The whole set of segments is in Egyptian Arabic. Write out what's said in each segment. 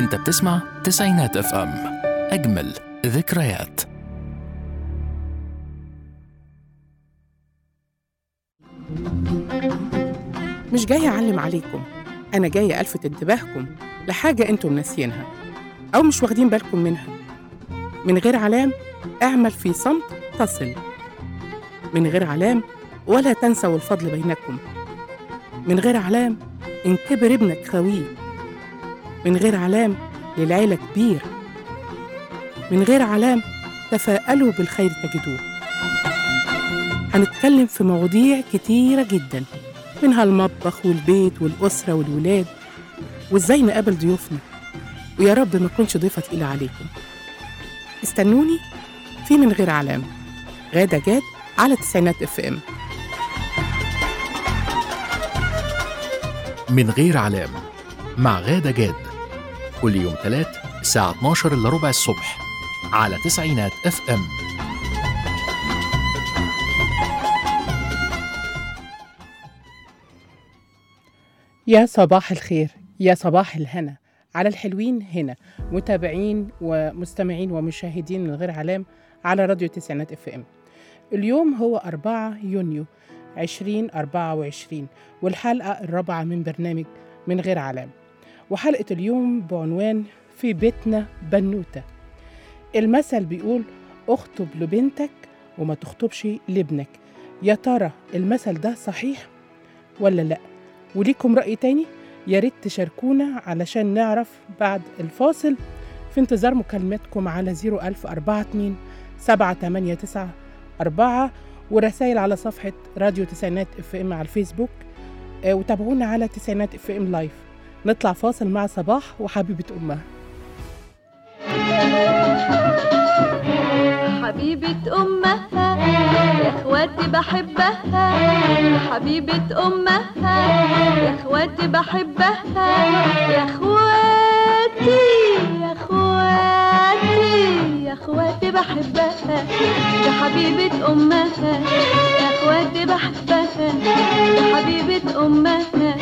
انت بتسمع تسعينات اف ام اجمل ذكريات مش جاية أعلم عليكم أنا جاية ألفت انتباهكم لحاجة أنتم ناسيينها أو مش واخدين بالكم منها من غير علام اعمل في صمت تصل من غير علام ولا تنسوا الفضل بينكم من غير علام إن كبر ابنك خويه من غير علام للعيلة كبير من غير علام تفاءلوا بالخير تجدوه هنتكلم في مواضيع كتيرة جدا منها المطبخ والبيت والأسرة والولاد وإزاي نقابل ضيوفنا ويا رب ما أكونش ضيفة تقيلة عليكم استنوني في من غير علام غادة جاد على تسعينات اف ام من غير علام مع غادة جاد كل يوم ثلاث الساعة 12 إلا ربع الصبح على تسعينات اف ام يا صباح الخير يا صباح الهنا على الحلوين هنا متابعين ومستمعين ومشاهدين من غير علام على راديو تسعينات اف ام اليوم هو 4 يونيو 2024 والحلقة الرابعة من برنامج من غير علام وحلقة اليوم بعنوان في بيتنا بنوتة المثل بيقول اخطب لبنتك وما تخطبش لابنك يا ترى المثل ده صحيح ولا لا وليكم رأي تاني يا ريت تشاركونا علشان نعرف بعد الفاصل في انتظار مكالماتكم على 01042 789 4 ورسائل على صفحة راديو تسعينات اف ام على الفيسبوك آه، وتابعونا على تسعينات اف ام لايف نطلع فاصل مع صباح وحبيبة أمها حبيبة أمها يا إخواتي بحبها حبيبة أمها يا إخواتي بحبها يا إخواتي يا إخواتي يا إخواتي بحبها يا حبيبة أمها يا إخواتي بحبها يا حبيبة أمها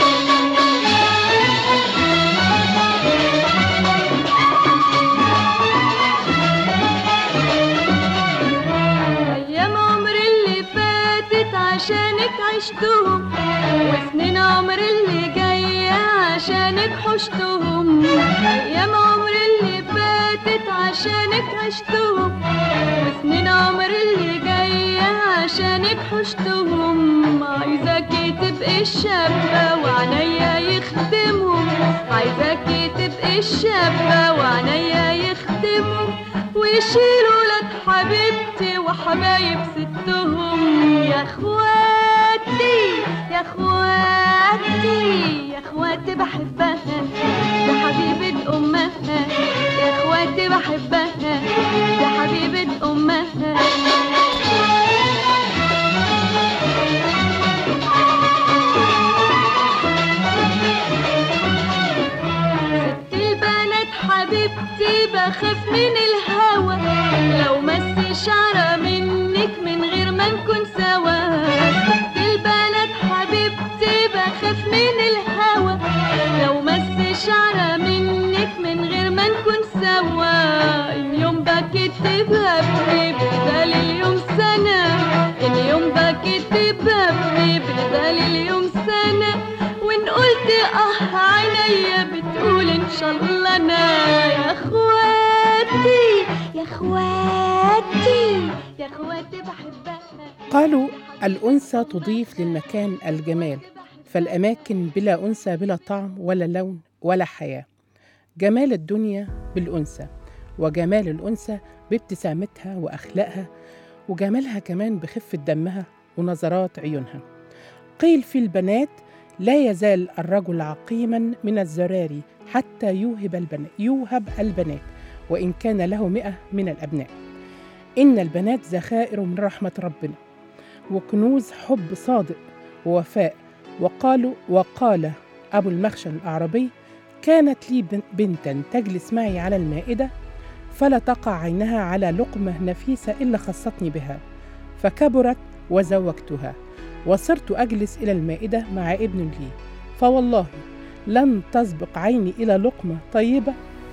أيام عمري اللي فاتت عشانك عشتهم وسنين عمري اللي جاية عشانك حشتهم أيام عمري اللي فاتت عشانك عشتهم وسنين عمري اللي جاية عشانك حشتهم عايزاكي تبقي الشابة وعنيا يخدمهم عايزاكي تبقي الشابة وعنيا يخدمهم ويشيلوا لك حبيبتي وحبايب ستهم يا اخواتي يا اخواتي يا اخواتي بحبها يا حبيبة امها يا اخواتي بحبها يا حبيبة امها ست البنات حبيبتي بخاف من الهوى لو مس شعرة منك من غير ما نكون سوا ست البنات حبيبتي بخاف من الهوى لو مس شعرة منك من غير ما نكون سوا اليوم بكتبها بني بدل اليوم سنة اليوم بكتبها بني بدل اليوم سنة وان قلت اه عينيا بتقول ان شاء الله انا يا اخواتي يا اخواتي يا اخواتي بحبها قالوا الأنثى تضيف للمكان الجمال فالأماكن بلا أنثى بلا طعم ولا لون ولا حياة جمال الدنيا بالأنثى وجمال الأنثى بابتسامتها وأخلاقها وجمالها كمان بخفة دمها ونظرات عيونها قيل في البنات لا يزال الرجل عقيما من الزراري حتى يوهب البنات يوهب البنات وإن كان له مئة من الأبناء إن البنات ذخائر من رحمة ربنا وكنوز حب صادق ووفاء وقالوا وقال أبو المخشن الأعرابي كانت لي بن- بنتا تجلس معي على المائدة فلا تقع عينها على لقمة نفيسة إلا خصتني بها فكبرت وزوجتها وصرت أجلس إلى المائدة مع ابن لي فوالله لن تسبق عيني إلى لقمة طيبة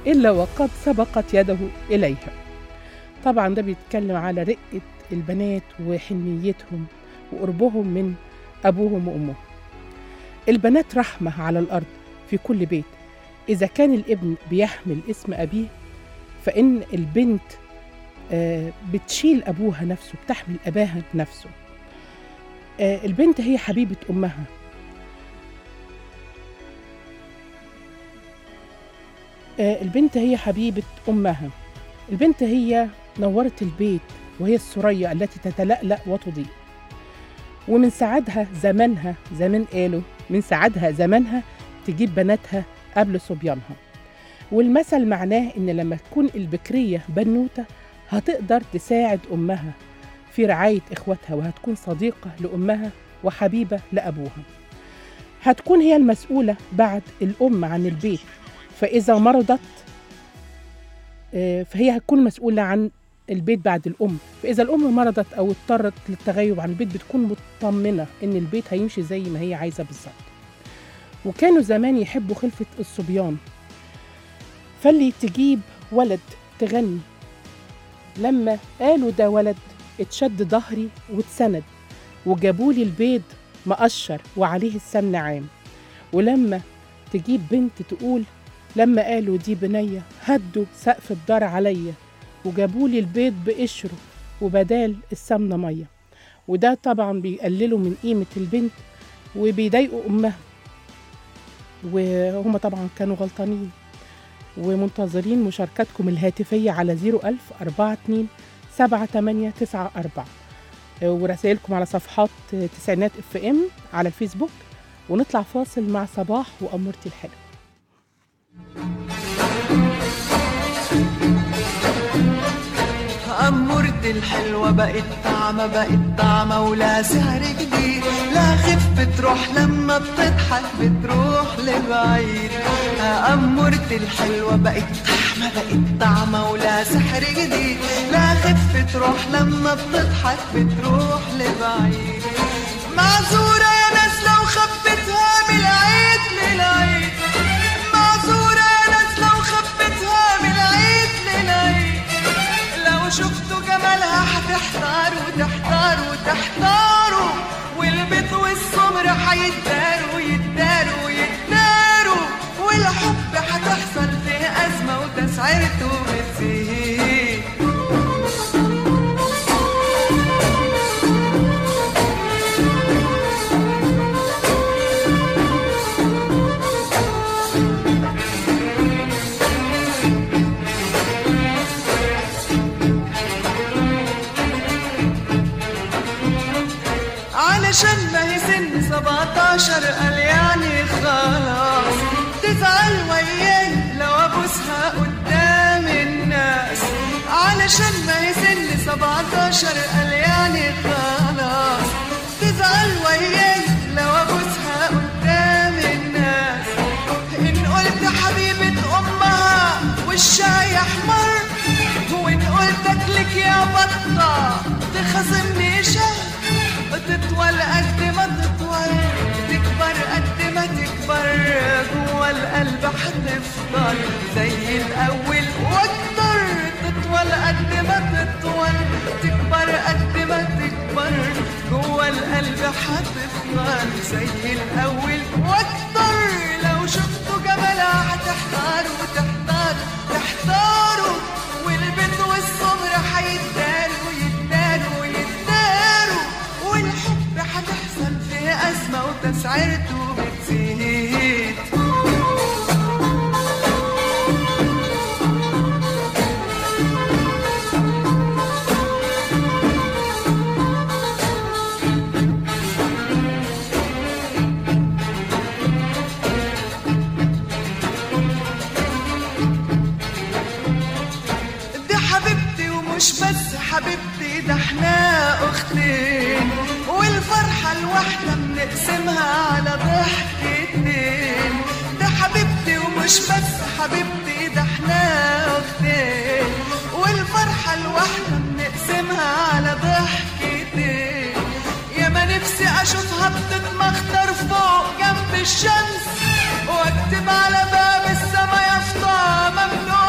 إلا وقد سبقت يده إليها طبعا ده بيتكلم على رقة البنات وحنيتهم وقربهم من أبوهم وأمهم البنات رحمة على الأرض في كل بيت إذا كان الابن بيحمل اسم أبيه فإن البنت آه، بتشيل أبوها نفسه بتحمل أباها نفسه آه، البنت هي حبيبة أمها آه، البنت هي حبيبة أمها البنت هي نورة البيت وهي الثريا التي تتلألأ وتضيء ومن سعادها زمانها زمان قالوا من سعادها زمانها تجيب بناتها قبل صبيانها والمثل معناه إن لما تكون البكرية بنوتة هتقدر تساعد أمها في رعاية إخواتها وهتكون صديقة لأمها وحبيبة لأبوها هتكون هي المسؤولة بعد الأم عن البيت فإذا مرضت آه، فهي هتكون مسؤولة عن البيت بعد الأم فإذا الأم مرضت أو اضطرت للتغيب عن البيت بتكون مطمنة إن البيت هيمشي زي ما هي عايزة بالظبط وكانوا زمان يحبوا خلفة الصبيان فاللي تجيب ولد تغني لما قالوا ده ولد اتشد ظهري واتسند وجابولي البيض مقشر وعليه السمن عام ولما تجيب بنت تقول لما قالوا دي بنية هدوا سقف الدار عليا وجابولي البيض بقشره وبدال السمنة مية وده طبعا بيقللوا من قيمة البنت وبيضايقوا أمها وهم طبعا كانوا غلطانين ومنتظرين مشاركتكم الهاتفية على 01000 42 7894 ورسائلكم على صفحات تسعينات اف ام على الفيسبوك ونطلع فاصل مع صباح وأمورتي الحلوة أمورتي الحلوة بقت طعمة بقت طعمة ولا سعر جديد لا خف بتروح لما بتضحك بتروح لبعيد أمورتي الحلوة بقت طعمة بقت طعمة ولا سحر جديد لا خف تروح لما بتضحك بتروح لبعيد معذورة يا ناس لو خبتها من العيد للعيد معذورة يا ناس لو خبتها من العيد للعيد لو شفتوا جمالها هتحتاروا تحتاروا تحتاروا والبيض والسمر هيتداروا يتداروا يتداروا والحب هتحصل فيه أزمة وتسعيرته بتزيد علشان ما هي سن 17 قال يعني خلاص تزعل وياي لو ابوسها قدام الناس علشان ما هي سن 17 قال يعني خلاص تزعل وياي لو ابوسها قدام الناس ان قلت حبيبة امها وشها يحمر وان قلت اكلك يا بطة تخاصمني شهر تطول قد ما تطول تكبر قد ما تكبر جوا القلب هتفضل زي الاول واكتر تطول قد ما تطول تكبر قد ما تكبر جوا القلب هتفضل زي الاول واكتر لو شفتوا جمالها هتحتاروا تحتاروا تحتاروا والبنت والصبر هيتداروا يتداروا يتداروا والحب هتحصل فيه أزمة وتسعيرته بتزيد دي حبيبتي ومش بس حبيبتي ده احنا اختين والفرحة الواحدة بنقسمها على ضحكتين ده حبيبتي ومش بس حبيبتي ده احنا اختين والفرحة الواحدة بنقسمها على ضحكتين يا ما نفسي اشوفها بتتمخطر فوق جنب الشمس واكتب على باب السما يافطة ممنوع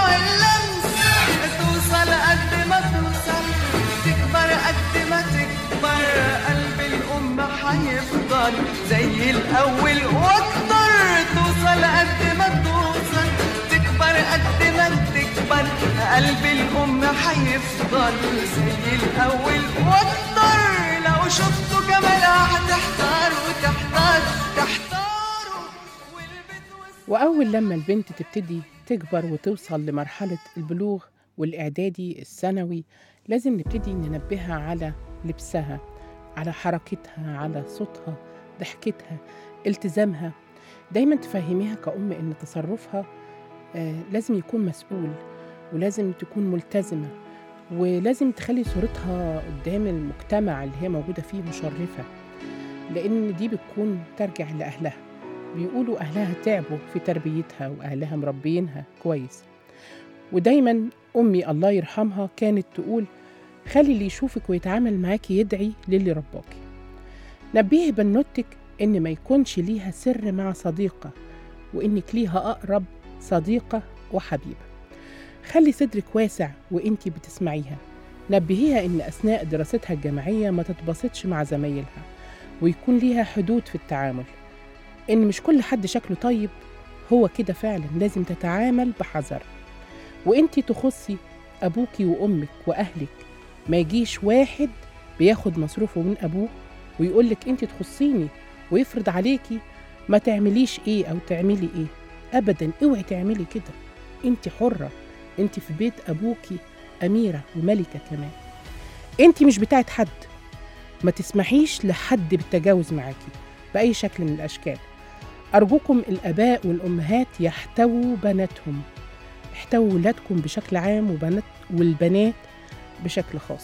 هيفضل زي الأول وتضر لو شفته جمالها هتحتار وتحتار تحتاره والبيت والس- وأول لما البنت تبتدي تكبر وتوصل لمرحلة البلوغ والإعدادي الثانوي لازم نبتدي ننبهها على لبسها على حركتها على صوتها ضحكتها التزامها دايما تفهميها كأم إن تصرفها آه لازم يكون مسؤول ولازم تكون ملتزمة ولازم تخلي صورتها قدام المجتمع اللي هي موجودة فيه مشرفة لأن دي بتكون ترجع لأهلها بيقولوا أهلها تعبوا في تربيتها وأهلها مربينها كويس ودايما أمي الله يرحمها كانت تقول خلي اللي يشوفك ويتعامل معاكي يدعي للي رباكي نبهي بنوتك إن ما يكونش ليها سر مع صديقة وإنك ليها أقرب صديقة وحبيبة خلي صدرك واسع وإنتي بتسمعيها نبهيها إن أثناء دراستها الجامعية ما تتبسطش مع زمايلها ويكون ليها حدود في التعامل إن مش كل حد شكله طيب هو كده فعلا لازم تتعامل بحذر وإنتي تخصي أبوكي وأمك وأهلك ما يجيش واحد بياخد مصروفه من أبوه ويقولك أنت تخصيني ويفرض عليكي ما تعمليش إيه أو تعملي إيه أبدا اوعي تعملي كده أنت حرة أنت في بيت أبوكي أميرة وملكة كمان أنت مش بتاعت حد ما تسمحيش لحد بالتجاوز معاكي بأي شكل من الأشكال أرجوكم الآباء والأمهات يحتووا بناتهم احتووا ولادكم بشكل عام وبنات والبنات بشكل خاص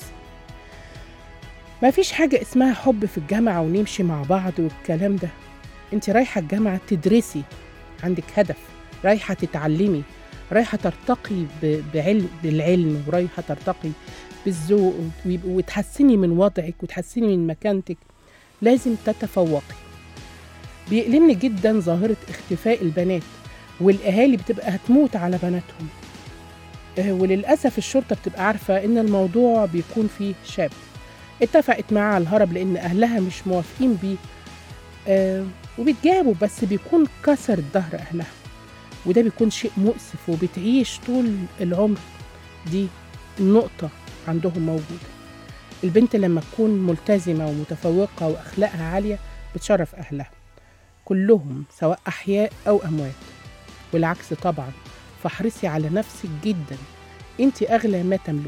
ما فيش حاجة اسمها حب في الجامعة ونمشي مع بعض والكلام ده انت رايحة الجامعة تدرسي عندك هدف رايحة تتعلمي رايحة ترتقي ب- بعلم بالعلم ورايحة ترتقي بالذوق ويب- وتحسني من وضعك وتحسني من مكانتك لازم تتفوقي بيألمني جدا ظاهرة اختفاء البنات والأهالي بتبقى هتموت على بناتهم آه، وللأسف الشرطة بتبقى عارفة إن الموضوع بيكون فيه شاب اتفقت معاه على الهرب لأن أهلها مش موافقين بيه آه، وبيتجابوا بس بيكون كسر ظهر أهلها وده بيكون شيء مؤسف وبتعيش طول العمر دي النقطة عندهم موجودة البنت لما تكون ملتزمة ومتفوقة وأخلاقها عالية بتشرف أهلها كلهم سواء أحياء أو أموات والعكس طبعا فاحرصي على نفسك جدا انت أغلى ما تملكي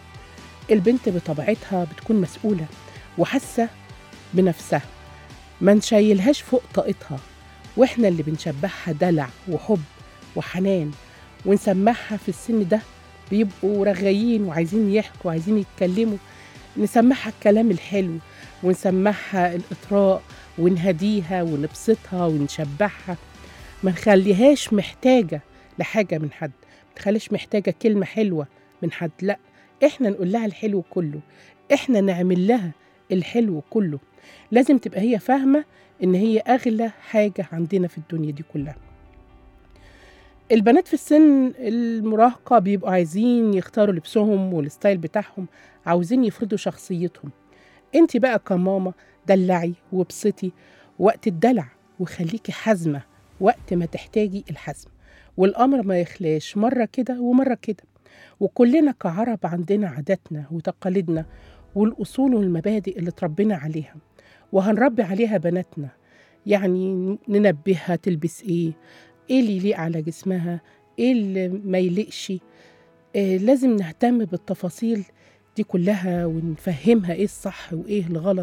البنت بطبيعتها بتكون مسؤولة وحاسة بنفسها ما نشيلهاش فوق طاقتها واحنا اللي بنشبعها دلع وحب وحنان ونسمعها في السن ده بيبقوا رغايين وعايزين يحكوا وعايزين يتكلموا نسمعها الكلام الحلو ونسمعها الإطراء ونهديها ونبسطها ونشبعها ما نخليهاش محتاجة لحاجة من حد ما تخليش محتاجة كلمة حلوة من حد لا احنا نقول لها الحلو كله احنا نعمل لها الحلو كله لازم تبقى هي فاهمة ان هي اغلى حاجة عندنا في الدنيا دي كلها البنات في السن المراهقة بيبقوا عايزين يختاروا لبسهم والستايل بتاعهم عاوزين يفرضوا شخصيتهم انت بقى كماما دلعي وابسطي وقت الدلع وخليكي حازمة وقت ما تحتاجي الحزم والأمر ما يخلاش مرة كده ومرة كده وكلنا كعرب عندنا عاداتنا وتقاليدنا والأصول والمبادئ اللي تربينا عليها وهنربي عليها بناتنا يعني ننبهها تلبس ايه ايه اللي يليق على جسمها ايه اللي ما يليقش آه لازم نهتم بالتفاصيل دي كلها ونفهمها ايه الصح وايه الغلط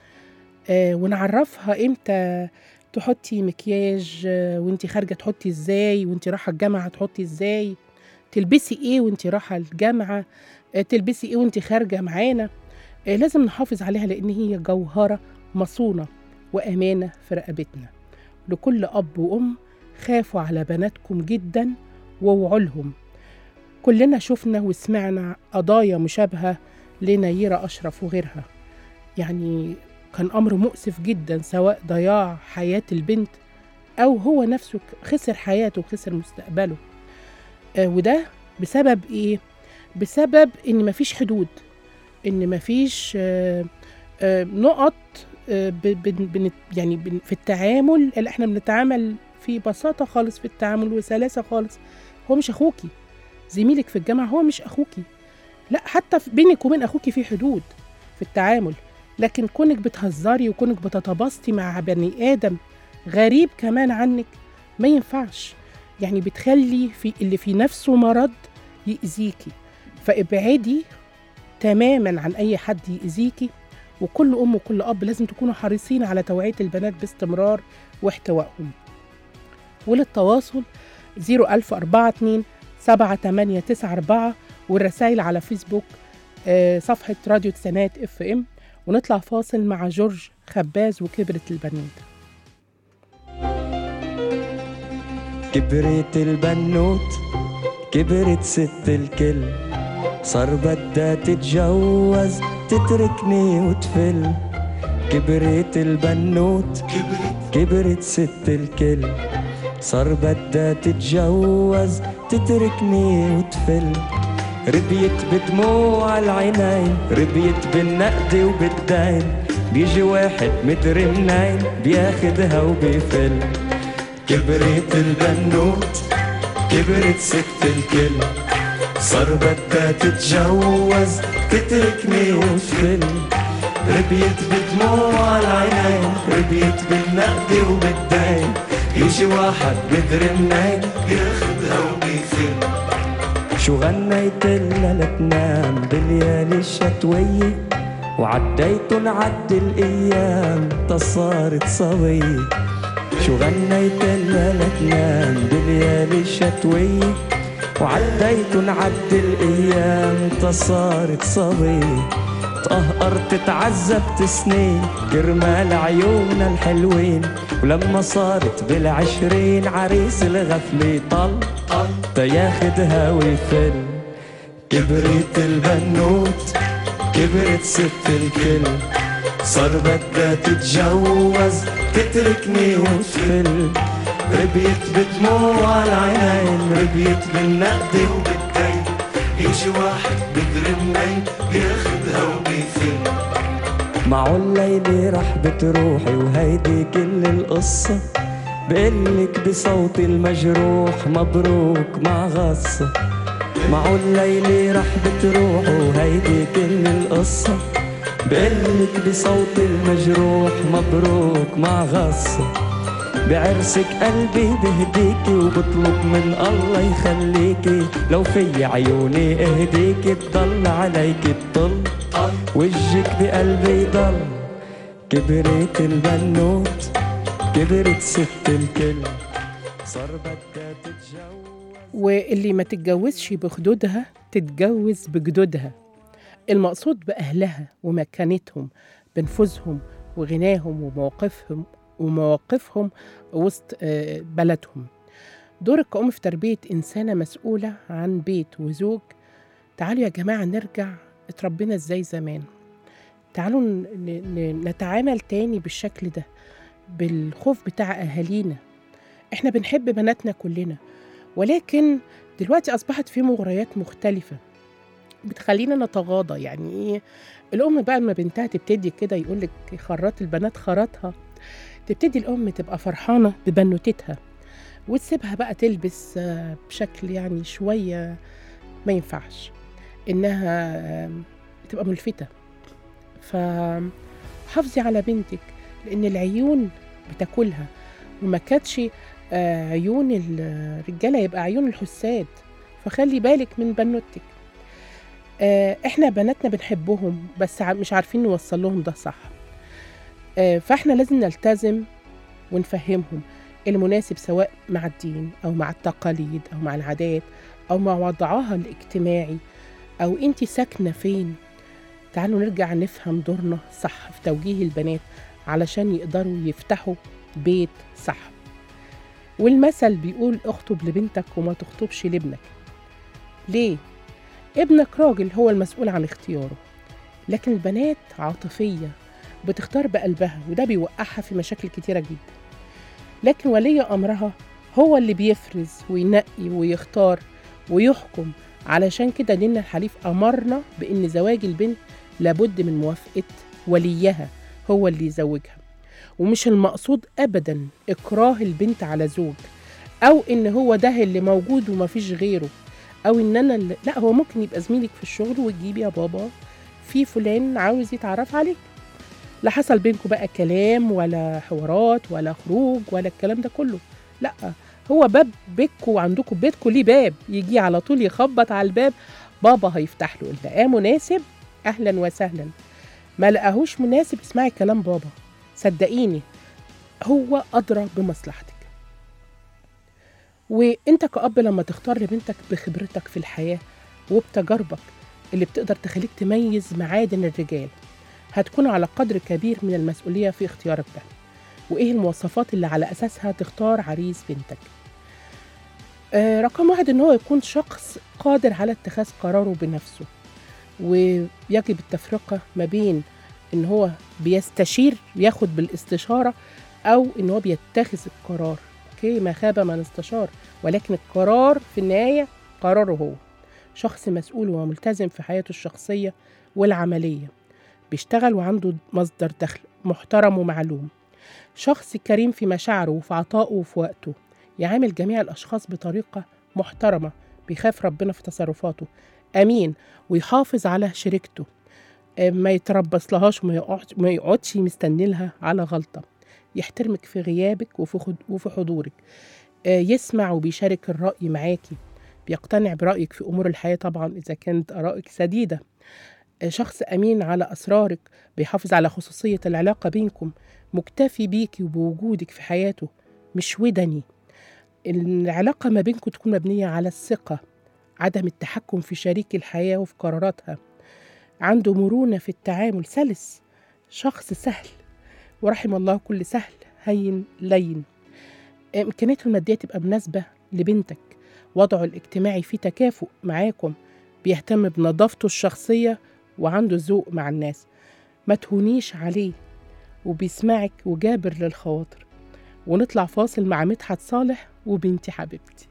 آه ونعرفها امتى تحطي مكياج آه وانتي خارجه تحطي ازاي وانتي رايحه الجامعه تحطي ازاي تلبسي ايه وانتي رايحه الجامعه آه تلبسي ايه وانتي خارجه معانا آه لازم نحافظ عليها لان هي جوهره مصونه وامانه في رقبتنا لكل اب وام خافوا على بناتكم جدا ووعوا كلنا شفنا وسمعنا قضايا مشابهه لنيره اشرف وغيرها يعني كان امر مؤسف جدا سواء ضياع حياه البنت او هو نفسه خسر حياته وخسر مستقبله آه وده بسبب ايه بسبب ان مفيش حدود ان مفيش آه آه نقط آه ب- بن- بن- يعني بن- في التعامل اللي احنا بنتعامل في بساطه خالص في التعامل وسلاسه خالص هو مش اخوكي زميلك في الجامعه هو مش اخوكي لا حتى في- بينك وبين اخوك في حدود في التعامل لكن كونك بتهزري وكونك بتتباسطي مع بني ادم غريب كمان عنك ما ينفعش يعني بتخلي في اللي في نفسه مرض يأذيكي فابعدي تماما عن اي حد يأذيكي وكل ام وكل اب لازم تكونوا حريصين على توعيه البنات باستمرار واحتوائهم وللتواصل 01042 7894 والرسائل على فيسبوك آه، صفحة راديو تسعينات اف ام ونطلع فاصل مع جورج خباز وكبرت البنوت كبرت البنوت كبرت ست الكل صار بدها تتجوز تتركني وتفل كبرت البنوت كبرت ست الكل صار بدها تتجوز تتركني وتفل ربيت بدموع العينين ربيت بالنقد وبالدين بيجي واحد مدري منين بياخدها وبيفل كبرت البنوت كبرت ست الكل صار بدها تتجوز تتركني وتفل ربيت بدموع العينين ربيت بالنقد وبالدين يجي واحد بدري منين بياخدها وبيفل شو غنيت لها لتنام بالليالي الشتوية وعديتن عد الأيام تصارت صبية شو غنيت لها لتنام بالليالي الشتوية وعديتن عد الأيام تصارت صبية تقهقرت تعذبت سنين كرمال عيونها الحلوين ولما صارت بالعشرين عريس الغفلة طل تياخدها ويفل كبرت البنوت كبرت ست الكل صار بدها تتجوز تتركني وتفل ربيت بدموع العينين ربيت بالنقد وبالدين يجي واحد بدري منين بياخدها وبيفل معه الليلة رح بتروحي وهيدي كل القصة بقلك بصوتي المجروح مبروك مع غصة معه الليلة رح بتروح وهيدي كل القصة بقلك بصوتي المجروح مبروك مع غصة بعرسك قلبي بهديكي وبطلب من الله يخليكي لو في عيوني اهديكي تضل عليكي تطل وجهك بقلبي ضل كبرت البنوت كبرت ست الكل صار بدها تتجوز واللي ما تتجوزش بخدودها تتجوز بجدودها المقصود بأهلها ومكانتهم بنفوذهم وغناهم ومواقفهم ومواقفهم وسط آه، بلدهم دورك كأم في تربية إنسانة مسؤولة عن بيت وزوج تعالوا يا جماعة نرجع اتربينا ازاي زمان تعالوا ن- ن- نتعامل تاني بالشكل ده بالخوف بتاع أهالينا احنا بنحب بناتنا كلنا ولكن دلوقتي أصبحت في مغريات مختلفة بتخلينا نتغاضى يعني ايه الأم بقى لما بنتها تبتدي كده يقول لك خرات البنات خراتها تبتدي الأم تبقى فرحانة ببنوتتها وتسيبها بقى تلبس آه، بشكل يعني شوية ما ينفعش إنها آه، تبقى ملفتة فحافظي على بنتك لأن العيون بتاكلها وما كانتش آه، عيون الرجالة يبقى عيون الحساد فخلي بالك من بنوتك آه، احنا بناتنا بنحبهم بس ع- مش عارفين نوصل لهم ده صح آه، فاحنا لازم نلتزم ونفهمهم المناسب سواء مع الدين او مع التقاليد او مع العادات او مع وضعها الاجتماعي او انت ساكنه فين تعالوا نرجع نفهم دورنا صح في توجيه البنات علشان يقدروا يفتحوا بيت صح والمثل بيقول اخطب لبنتك وما تخطبش لابنك ليه ابنك راجل هو المسؤول عن اختياره لكن البنات عاطفية بتختار بقلبها وده بيوقعها في مشاكل كتيرة جدا لكن ولي أمرها هو اللي بيفرز وينقي ويختار ويحكم علشان كده ديننا الحنيف أمرنا بإن زواج البنت لابد من موافقة وليها هو اللي يزوجها ومش المقصود أبدا إكراه البنت على زوج أو إن هو ده اللي موجود ومفيش غيره او ان انا اللي لا هو ممكن يبقى زميلك في الشغل وتجيبي يا بابا في فلان عاوز يتعرف عليك لا حصل بينكم بقى كلام ولا حوارات ولا خروج ولا الكلام ده كله لا هو باب بيتكم وعندكم بيتكم ليه باب يجي على طول يخبط على الباب بابا هيفتح له لقاه مناسب اهلا وسهلا ما لقاهوش مناسب اسمعي كلام بابا صدقيني هو ادرى بمصلحتك وانت كأب لما تختار لبنتك بخبرتك في الحياة وبتجاربك اللي بتقدر تخليك تميز معادن الرجال هتكون على قدر كبير من المسؤولية في اختيارك ده وإيه المواصفات اللي على أساسها تختار عريس بنتك آه رقم واحد إن هو يكون شخص قادر على اتخاذ قراره بنفسه ويجب التفرقة ما بين إن هو بيستشير ياخد بالاستشارة أو إن هو بيتخذ القرار أوكي ما خاب من استشار ولكن القرار في النهاية قراره هو شخص مسؤول وملتزم في حياته الشخصية والعملية بيشتغل وعنده مصدر دخل محترم ومعلوم شخص كريم في مشاعره وفي عطائه وفي وقته يعامل جميع الأشخاص بطريقة محترمة بيخاف ربنا في تصرفاته أمين ويحافظ على شريكته آه، ما يتربص لهاش وما يقعدش- ما يقعدش مستني لها على غلطة يحترمك في غيابك وفي خد- وفي حضورك آه، يسمع وبيشارك الرأي معاكي بيقتنع برأيك في أمور الحياة طبعا إذا كانت آرائك سديدة آه، شخص أمين على أسرارك بيحافظ على خصوصية العلاقة بينكم مكتفي بيكي وبوجودك في حياته مش ودني العلاقة ما بينكم تكون مبنية على الثقة عدم التحكم في شريك الحياة وفي قراراتها عنده مرونة في التعامل سلس شخص سهل ورحم الله كل سهل هين لين إمكانياته المادية تبقى مناسبة لبنتك وضعه الاجتماعي فيه تكافؤ معاكم بيهتم بنظافته الشخصية وعنده ذوق مع الناس ما تهونيش عليه وبيسمعك وجابر للخواطر ونطلع فاصل مع مدحت صالح وبنتي حبيبتي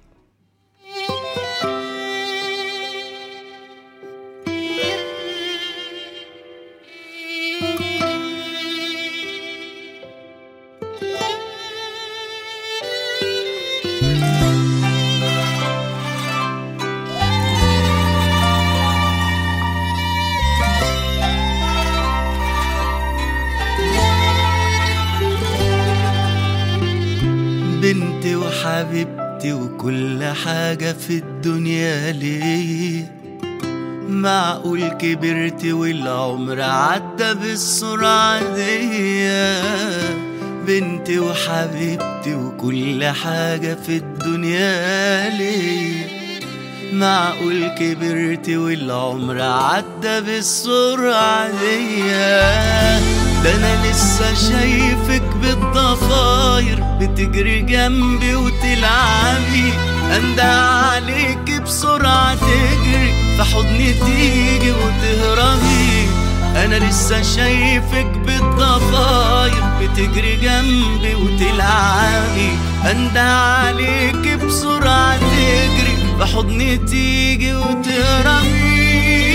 بنتي وحبيبتي وكل حاجة في الدنيا ليا معقول كبرت والعمر عدى بالسرعة دي بنتي وحبيبتي وكل حاجة في الدنيا ليا معقول كبرت والعمر عدى بالسرعة دي ده انا لسه شايفك بالضفاير بتجري جنبي وتلعبي اندى عليك بسرعة تجري في حضني تيجي وتهربي انا لسه شايفك بالضفاير بتجري جنبي وتلعبي اندى عليك بسرعة تجري في حضني تيجي وتهربي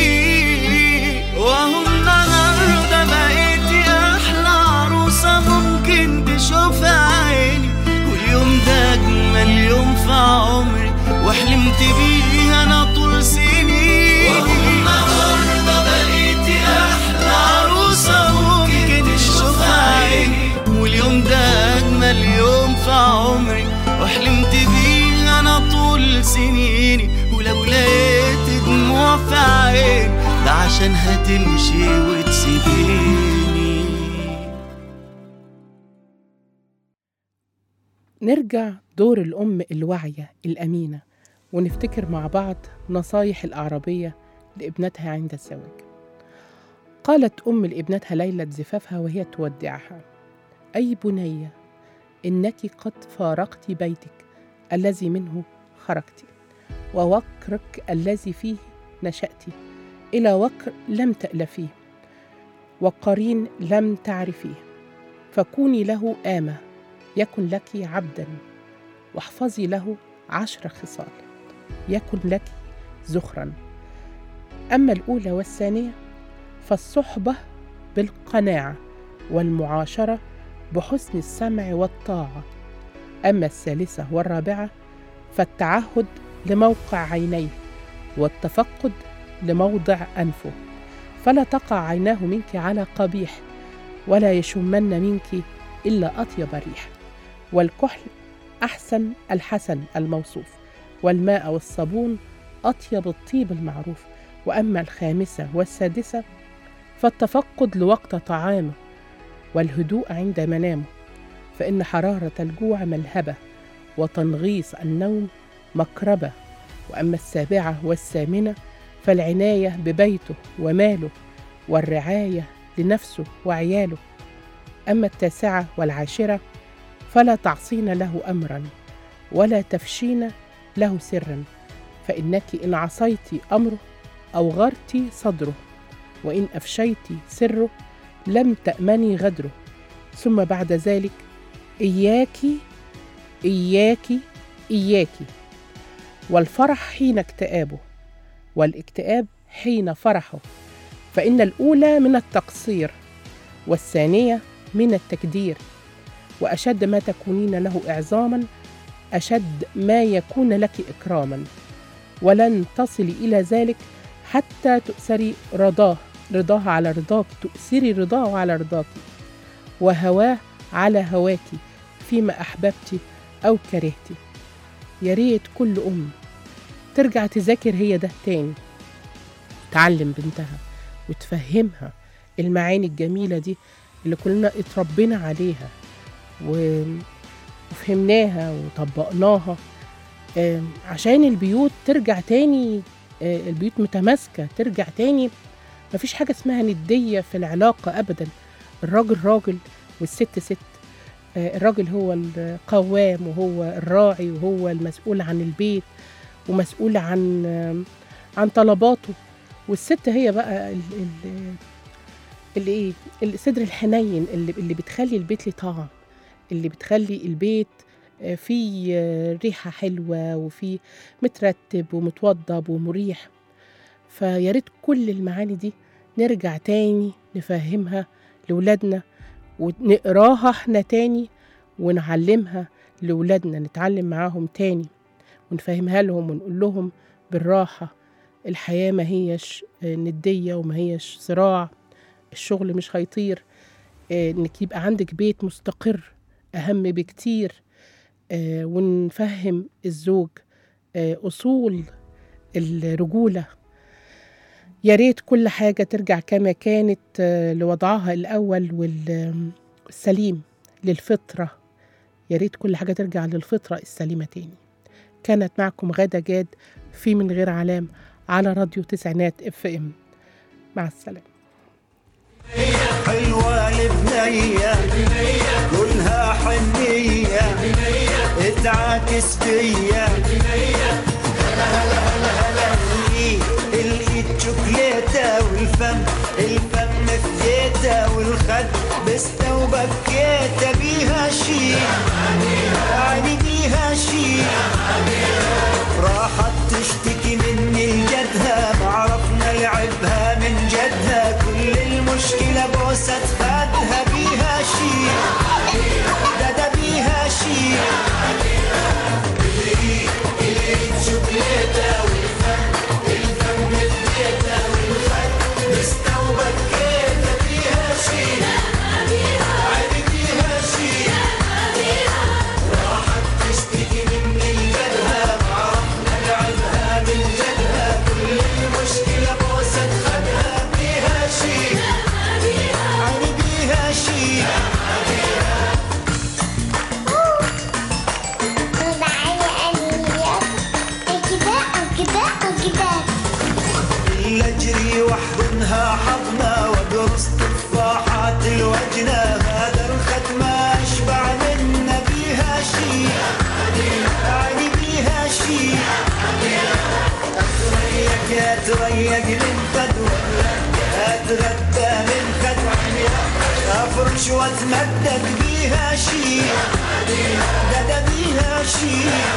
وهو النهارده بقيتي احلى عروسه ممكن تشوفها عيني واليوم ده اجمل يوم في عمري وحلمت بيه انا طول سنين وهو النهارده بقيتي احلى عروسه ممكن تشوفها عيني واليوم ده اجمل يوم في عمري وحلمت بيه انا طول سنيني ولو لقيت دموع في عيني ده عشان هتمشي وتسيبيني نرجع دور الأم الواعية الأمينة ونفتكر مع بعض نصايح الأعرابية لابنتها عند الزواج قالت أم لابنتها ليلة زفافها وهي تودعها أي بنية إنك قد فارقت بيتك الذي منه خرجت ووكرك الذي فيه نشأت إلى وكر لم تألفيه وقرين لم تعرفيه فكوني له آمة يكن لك عبدا واحفظي له عشر خصال يكن لك زخرا أما الأولى والثانية فالصحبة بالقناعة والمعاشرة بحسن السمع والطاعة أما الثالثة والرابعة فالتعهد لموقع عينيه والتفقد لموضع أنفه فلا تقع عيناه منك على قبيح ولا يشمن منك إلا أطيب ريح والكحل أحسن الحسن الموصوف والماء والصابون أطيب الطيب المعروف وأما الخامسة والسادسة فالتفقد لوقت طعامه والهدوء عند منامه فإن حرارة الجوع ملهبة وتنغيص النوم مكربة وأما السابعة والثامنة فالعناية ببيته وماله والرعاية لنفسه وعياله أما التاسعة والعاشرة فلا تعصين له أمرا ولا تفشين له سرا فإنك إن عصيت أمره أو غرت صدره وإن أفشيت سره لم تأمني غدره ثم بعد ذلك إياك إياك إياك والفرح حين اكتئابه والاكتئاب حين فرحه فإن الأولى من التقصير والثانية من التكدير وأشد ما تكونين له إعظاما أشد ما يكون لك إكراما ولن تصلي إلى ذلك حتى تؤثري رضاه رضاه على رضاك تؤثري رضاه على رضاك وهواه على هواك فيما أحببت أو كرهت يا ريت كل أم ترجع تذاكر هي ده تاني تعلم بنتها وتفهمها المعاني الجميلة دي اللي كلنا اتربينا عليها و... وفهمناها وطبقناها آم، عشان البيوت ترجع تاني آه، البيوت متماسكة ترجع تاني مفيش حاجة اسمها ندية في العلاقة أبدا الراجل راجل والست ست آه، الراجل هو القوام وهو الراعي وهو المسؤول عن البيت ومسؤول عن آم، عن طلباته والست هي بقى ال- ال- اللي ايه الصدر الحنين اللي اللي بتخلي البيت ليه طعم اللي بتخلي البيت آه، فيه آه، ريحة حلوة وفيه مترتب ومتوضب ومريح فيا ريت كل المعاني دي نرجع تاني نفهمها لولادنا ونقراها احنا تاني ونعلمها لولادنا نتعلم معاهم تاني ونفهمها لهم ونقول لهم بالراحة الحياة ما هيش آه، ندية وما هيش صراع الشغل مش هيطير آه، انك يبقى عندك بيت مستقر اهم بكتير آه، ونفهم الزوج آه، اصول الرجوله يا ريت كل حاجه ترجع كما كانت آه، لوضعها الاول والسليم للفطره يا ريت كل حاجه ترجع للفطره السليمه تاني كانت معكم غادة جاد في من غير علام على راديو تسعينات اف ام مع السلامه حلوة البنية كلها حنية اتعاكس بيا هلا هلا هلا هلا الايد الايد شوكليتة والفم الفم فديتة والخد بستة وبكيتة بيها شي يعني بيها شي راحت تشتكي مني لجدها ما عرفنا لعبها من جدها كل المشكلة بوسة خدها بيها شي ده ده بيها شي شوكليتة والفم الفم اديتها والخد مستوبكيتها بيها شي عيني بيها شي راحت تشتكي مني لجدها ما عرفنا لعبها من جدها كل المشكلة بوسة خدها بيها شي عيني بيها شي اللي اجري واحضنها حضنة وادرس تفاحات الوجنة هذا الخد ما اشبع منا بيها شي يعني بيها شي اتريق اتريق من خد اتغدى من خد افرش واتمدد بيها شي ده ده بيها شي